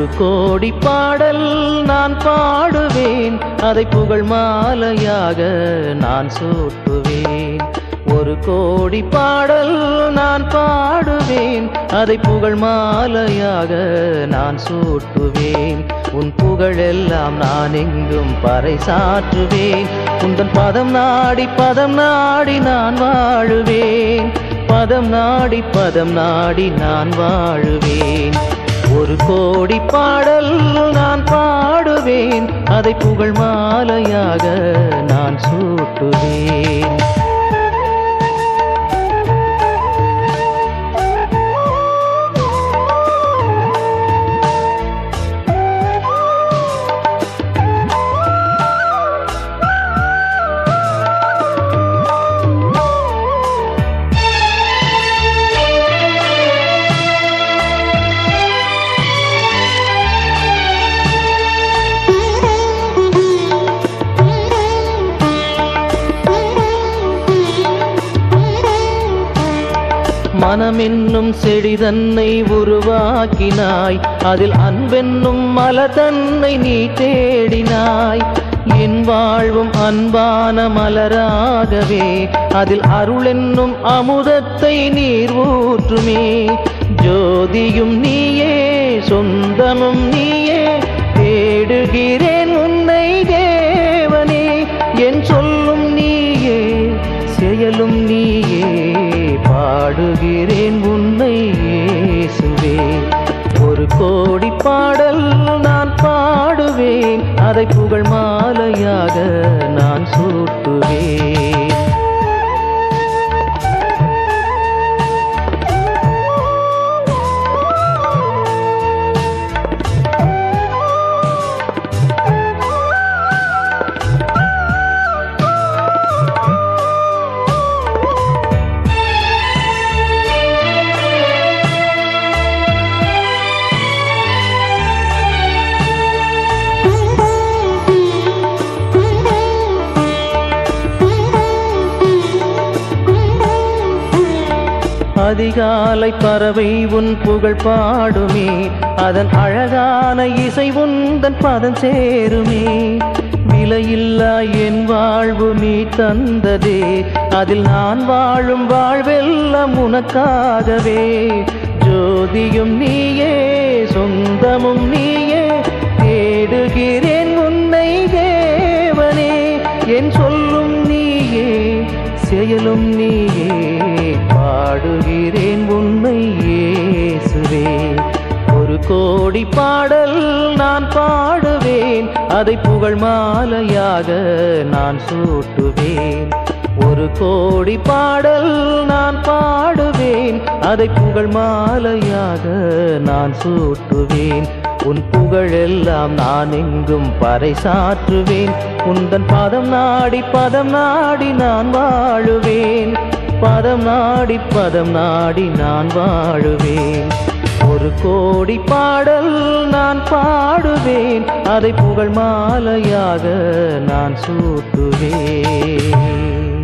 கோடி பாடல் நான் பாடுவேன் அதை புகழ் மாலையாக நான் சூட்டுவேன் ஒரு கோடி பாடல் நான் பாடுவேன் அதை புகழ் மாலையாக நான் சூட்டுவேன் உன் புகழெல்லாம் நான் எங்கும் பறைசாற்றுவேன் உந்தன் பதம் நாடி பதம் நாடி நான் வாழுவேன் பதம் நாடி பதம் நாடி நான் வாழுவேன் ஒரு கோடி பாடல் நான் பாடுவேன் அதை புகழ் மாலையாக நான் சூட்டுவேன் மனமென்னும் செடி தன்னை உருவாக்கினாய் அதில் அன்பென்னும் மலர் தன்னை நீ தேடினாய் என் வாழ்வும் அன்பான மலராகவே அதில் அருள் என்னும் அமுதத்தை நீர் ஊற்றுமே ஜோதியும் நீயே சொந்தமும் நீயே தேடுகிறேன் உன்னை தேவனே என் சொல்லும் நீயே செயலும் நீயே பாடுகிறேன் உன்னை இயேசுவே ஒரு கோடி பாடல் நான் பாடுவேன் அதை புகழ் மாலையாக நான் சூட்டுவேன் அதிகாலை பறவை உன் புகழ் பாடுமே அதன் அழகான இசை உந்தன் பதம் சேருமே விலையில்லா என் வாழ்வு நீ தந்ததே அதில் நான் வாழும் வாழ்வெல்லாம் உனக்காகவே ஜோதியும் நீயே சொந்தமும் நீயே தேடுகிறேன் உன்னை தேவனே என் சொல்லும் நீயே செயலும் நீயே பாடுகிறேன் உன்னை இயேசுவே ஒரு கோடி பாடல் நான் பாடுவேன் அதை புகழ் மாலையாக நான் சூட்டுவேன் ஒரு கோடி பாடல் நான் பாடுவேன் அதை புகழ் மாலையாக நான் சூட்டுவேன் உன் புகழெல்லாம் நான் எங்கும் பறைசாற்றுவேன் உந்தன் பதம் நாடி பதம் நாடி நான் வாழுவேன் பதம் நாடி பதம் நாடி நான் வாழுவேன் ஒரு கோடி பாடல் நான் பாடுவேன் அதை புகழ் மாலையாக நான் சூட்டுவேன்